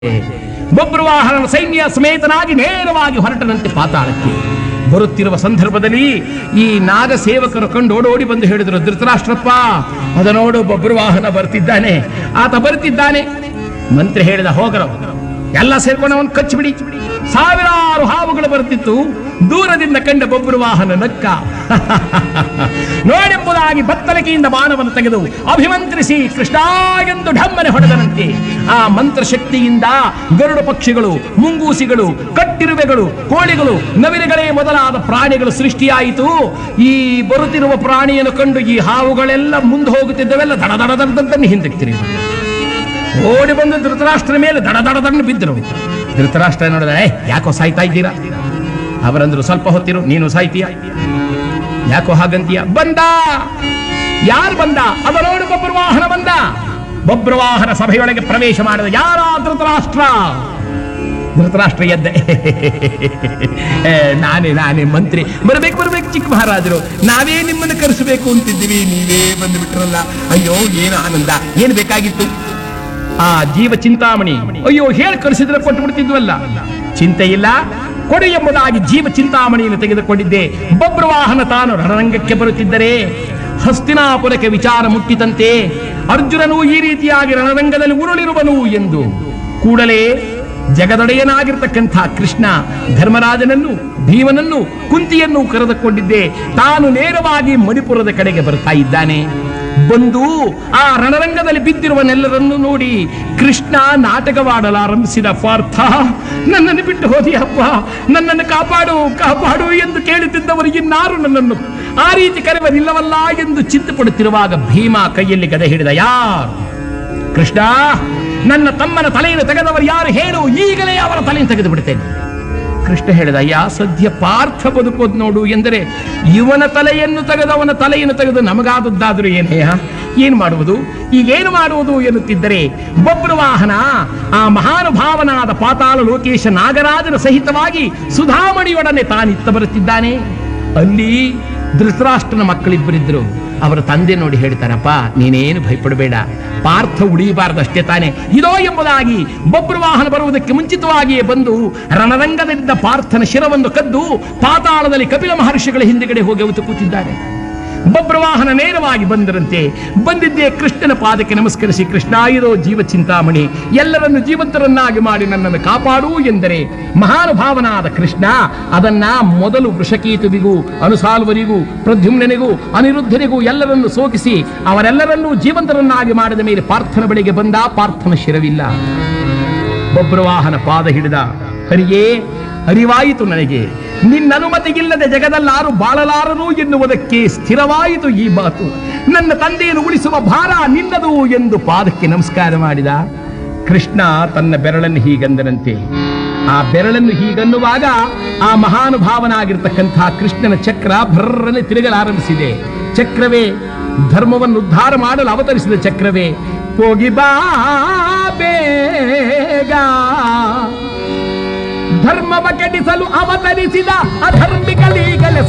ಬೊಬ್ರುವಾಹನ ಸೈನ್ಯ ಸಮೇತನಾಗಿ ನೇರವಾಗಿ ಹೊರಟನಂತೆ ಪಾತಾಳಕ್ಕೆ ಬರುತ್ತಿರುವ ಸಂದರ್ಭದಲ್ಲಿ ಈ ನಾಗ ಸೇವಕರು ಕಂಡು ಓಡೋಡಿ ಬಂದು ಹೇಳಿದರು ಧೃತರಾಷ್ಟ್ರಪ್ಪ ಅದ ನೋಡು ಬೊಬ್ರುವಾಹನ ಬರ್ತಿದ್ದಾನೆ ಆತ ಬರ್ತಿದ್ದಾನೆ ಮಂತ್ರಿ ಹೇಳಿದ ಹೋಗರ ಎಲ್ಲ ಸೇರ್ಕೊಂಡು ಅವನು ಕಚ್ಚಿಬಿಡಿ ಸಾವಿರಾರು ಹಾವುಗಳು ಬರ್ತಿತ್ತು ದೂರದಿಂದ ಕಂಡ ಬೊಬ್ಬರು ವಾಹನ ನಕ್ಕ ನೋಡೆಂಬುದಾಗಿ ಬತ್ತಲಿಕೆಯಿಂದ ಬಾಣವನ್ನು ತೆಗೆದು ಅಭಿಮಂತ್ರಿಸಿ ಕೃಷ್ಣ ಎಂದು ಢಮ್ಮನೆ ಹೊಡೆದನಂತೆ ಆ ಮಂತ್ರ ಶಕ್ತಿಯಿಂದ ಗರುಡು ಪಕ್ಷಿಗಳು ಮುಂಗೂಸಿಗಳು ಕಟ್ಟಿರುವೆಗಳು ಕೋಳಿಗಳು ನವಿಲುಗಳೇ ಮೊದಲಾದ ಪ್ರಾಣಿಗಳು ಸೃಷ್ಟಿಯಾಯಿತು ಈ ಬರುತ್ತಿರುವ ಪ್ರಾಣಿಯನ್ನು ಕಂಡು ಈ ಹಾವುಗಳೆಲ್ಲ ಮುಂದೆ ಹೋಗುತ್ತಿದ್ದವೆಲ್ಲ ದಡ ದಡ ದಡದಂತನ್ನು ಹಿಂದಕ್ಕೆ ತಿರುಗಿ ಓಡಿ ಬಂದು ಧೃತರಾಷ್ಟ್ರ ಮೇಲೆ ದಡ ದಡ ದಡ ಬಿದ್ದರು ಧೃತರಾಷ್ಟ್ರ ನೋಡಿದ "ಏ, ಯಾಕೋ ಸಾಯ್ತಾ ಇದ್ದೀರಾ ಅವರಂದ್ರು ಸ್ವಲ್ಪ ಹೊತ್ತಿರು ನೀನು ಸಾಯ್ತೀಯ ಯಾಕೋ ಹಾಗಂತೀಯ ಬಂದ ಯಾರು ಬಂದ ಅದ ನೋಡು ಬೊಬ್ರವಾಹನ ಬಂದ ಬೊಬ್ರವಾಹನ ಸಭೆಯೊಳಗೆ ಪ್ರವೇಶ ಮಾಡಿದ ಯಾರ ಧೃತರಾಷ್ಟ್ರ ಧೃತರಾಷ್ಟ್ರ ಎದ್ದೆ ಏ, ನಾನೇ ನಾನೇ ಮಂತ್ರಿ ಬರ್ಬೇಕು ಬರ್ಬೇಕು ಚಿಕ್ಕ ಮಹಾರಾಜರು ನಾವೇ ನಿಮ್ಮನ್ನು ಕರೆಸಬೇಕು ಅಂತಿದ್ದೀವಿ ನೀವೇ ಬಂದು ಅಯ್ಯೋ ಏನು ಆನಂದ ಏನು ಬೇಕಾಗಿತ್ತು ಆ ಜೀವ ಚಿಂತಾಮಣಿ ಅಯ್ಯೋ ಹೇಳಿ ಕಳಿಸಿದ್ರೆ ಕೊಟ್ಟು ಬಿಡ್ತಿದ್ವಲ್ಲ ಚಿಂತೆ ಇಲ್ಲ ಕೊಡು ಎಂಬುದಾಗಿ ಜೀವ ಚಿಂತಾಮಣಿಯನ್ನು ತೆಗೆದುಕೊಂಡಿದ್ದೆ ಬಬ್ರವಾಹನ ತಾನು ರಣರಂಗಕ್ಕೆ ಬರುತ್ತಿದ್ದರೆ ಹಸ್ತಿನಾಪುರಕ್ಕೆ ವಿಚಾರ ಮುಟ್ಟಿತಂತೆ ಅರ್ಜುನನು ಈ ರೀತಿಯಾಗಿ ರಣರಂಗದಲ್ಲಿ ಉರುಳಿರುವನು ಎಂದು ಕೂಡಲೇ ಜಗದೊಡೆಯನಾಗಿರ್ತಕ್ಕಂಥ ಕೃಷ್ಣ ಧರ್ಮರಾಜನನ್ನು ಭೀಮನನ್ನು ಕುಂತಿಯನ್ನು ಕರೆದುಕೊಂಡಿದ್ದೆ ತಾನು ನೇರವಾಗಿ ಮಣಿಪುರದ ಕಡೆಗೆ ಬರ್ತಾ ಇದ್ದಾನೆ ಬಂದು ಆ ರಣರಂಗದಲ್ಲಿ ಬಿದ್ದಿರುವನೆಲ್ಲರನ್ನು ನೋಡಿ ಕೃಷ್ಣ ನಾಟಕವಾಡಲಾರಂಭಿಸಿದ ಪಾರ್ಥ ನನ್ನನ್ನು ಬಿಟ್ಟು ಹೋದಿಯಪ್ಪ ನನ್ನನ್ನು ಕಾಪಾಡು ಕಾಪಾಡು ಎಂದು ಕೇಳುತ್ತಿದ್ದವರು ಇನ್ನಾರು ನನ್ನನ್ನು ಆ ರೀತಿ ಕರೆವರಿಲ್ಲವಲ್ಲ ಎಂದು ಚಿಂತೆ ಪಡುತ್ತಿರುವಾಗ ಭೀಮ ಕೈಯಲ್ಲಿ ಗದೆ ಹಿಡಿದ ಯಾರು ಕೃಷ್ಣ ನನ್ನ ತಮ್ಮನ ತಲೆಯನ್ನು ತೆಗೆದವರು ಯಾರು ಹೇಳು ಈಗಲೇ ಅವರ ತಲೆಯನ್ನು ತೆಗೆದು ಬಿಡುತ್ತೇನೆ ಕೃಷ್ಣ ಹೇಳಿದ ಅಯ್ಯ ಸದ್ಯ ಪಾರ್ಥ ಬದುಕೋದು ನೋಡು ಎಂದರೆ ಇವನ ತಲೆಯನ್ನು ತೆಗೆದವನ ತಲೆಯನ್ನು ತೆಗೆದು ನಮಗಾದದ್ದಾದರೂ ಏನೇಯ ಏನು ಮಾಡುವುದು ಈಗೇನು ಮಾಡುವುದು ಎನ್ನುತ್ತಿದ್ದರೆ ಬೊಬ್ಬರು ವಾಹನ ಆ ಮಹಾನುಭಾವನಾದ ಪಾತಾಳ ಲೋಕೇಶ ನಾಗರಾಜನ ಸಹಿತವಾಗಿ ಸುಧಾಮಣಿಯೊಡನೆ ತಾನಿತ್ತ ಬರುತ್ತಿದ್ದಾನೆ ಅಲ್ಲಿ ಧೃತರಾಷ್ಟ್ರನ ಮಕ್ಕಳಿಬ್ಬರಿದ್ರು ಅವರ ತಂದೆ ನೋಡಿ ಹೇಳ್ತಾರಪ್ಪ ನೀನೇನು ಭಯಪಡಬೇಡ ಪಾರ್ಥ ಉಳಿಯಬಾರದಷ್ಟೇ ತಾನೆ ಇದೋ ಎಂಬುದಾಗಿ ಬೊಬ್ಬರು ವಾಹನ ಬರುವುದಕ್ಕೆ ಮುಂಚಿತವಾಗಿಯೇ ಬಂದು ರಣರಂಗದಲ್ಲಿದ್ದ ಪಾರ್ಥನ ಶಿರವನ್ನು ಕದ್ದು ಪಾತಾಳದಲ್ಲಿ ಕಪಿಲ ಮಹರ್ಷಿಗಳ ಹಿಂದುಗಡೆ ಹೋಗಿ ಅವತ್ತು ಕೂತಿದ್ದಾರೆ ಬಬ್ರವಾಹನ ನೇರವಾಗಿ ಬಂದರಂತೆ ಬಂದಿದ್ದೇ ಕೃಷ್ಣನ ಪಾದಕ್ಕೆ ನಮಸ್ಕರಿಸಿ ಕೃಷ್ಣ ಇದೋ ಜೀವ ಚಿಂತಾಮಣಿ ಎಲ್ಲರನ್ನು ಜೀವಂತರನ್ನಾಗಿ ಮಾಡಿ ನನ್ನನ್ನು ಕಾಪಾಡು ಎಂದರೆ ಮಹಾನುಭಾವನಾದ ಕೃಷ್ಣ ಅದನ್ನ ಮೊದಲು ವೃಷಕೀತುವಿಗೂ ಅನುಸಾಲ್ವರಿಗೂ ಪ್ರದ್ಯುಮ್ನನಿಗೂ ಅನಿರುದ್ಧನಿಗೂ ಎಲ್ಲರನ್ನು ಸೋಕಿಸಿ ಅವರೆಲ್ಲರನ್ನೂ ಜೀವಂತರನ್ನಾಗಿ ಮಾಡಿದ ಮೇಲೆ ಪಾರ್ಥನ ಬಳಿಗೆ ಬಂದ ಪಾರ್ಥನ ಶಿರವಿಲ್ಲ ಬಬ್ರವಾಹನ ಪಾದ ಹಿಡಿದ ಹರಿಯೇ ಅರಿವಾಯಿತು ನನಗೆ ನಿನ್ನ ಅನುಮತಿಗಿಲ್ಲದೆ ಜಗದಲ್ಲಾರು ಬಾಳಲಾರರು ಎನ್ನುವುದಕ್ಕೆ ಸ್ಥಿರವಾಯಿತು ಈ ಮಾತು ನನ್ನ ತಂದೆಯನ್ನು ಉಳಿಸುವ ಭಾರ ನಿನ್ನದು ಎಂದು ಪಾದಕ್ಕೆ ನಮಸ್ಕಾರ ಮಾಡಿದ ಕೃಷ್ಣ ತನ್ನ ಬೆರಳನ್ನು ಹೀಗಂದನಂತೆ ಆ ಬೆರಳನ್ನು ಹೀಗನ್ನುವಾಗ ಆ ಮಹಾನುಭಾವನಾಗಿರ್ತಕ್ಕಂಥ ಕೃಷ್ಣನ ಚಕ್ರ ಭರ್ರನೆ ತಿರುಗಲಾರಂಭಿಸಿದೆ ಚಕ್ರವೇ ಧರ್ಮವನ್ನು ಉದ್ಧಾರ ಮಾಡಲು ಅವತರಿಸಿದ ಚಕ್ರವೇ ಹೋಗಿ ಬಾ ಬೇಗ ಧರ್ಮವ ಕೆಡಿಸಲು ಅವತರಿಸಿದ ಅಧರ್ಮಿಕಲೀಗಲೇ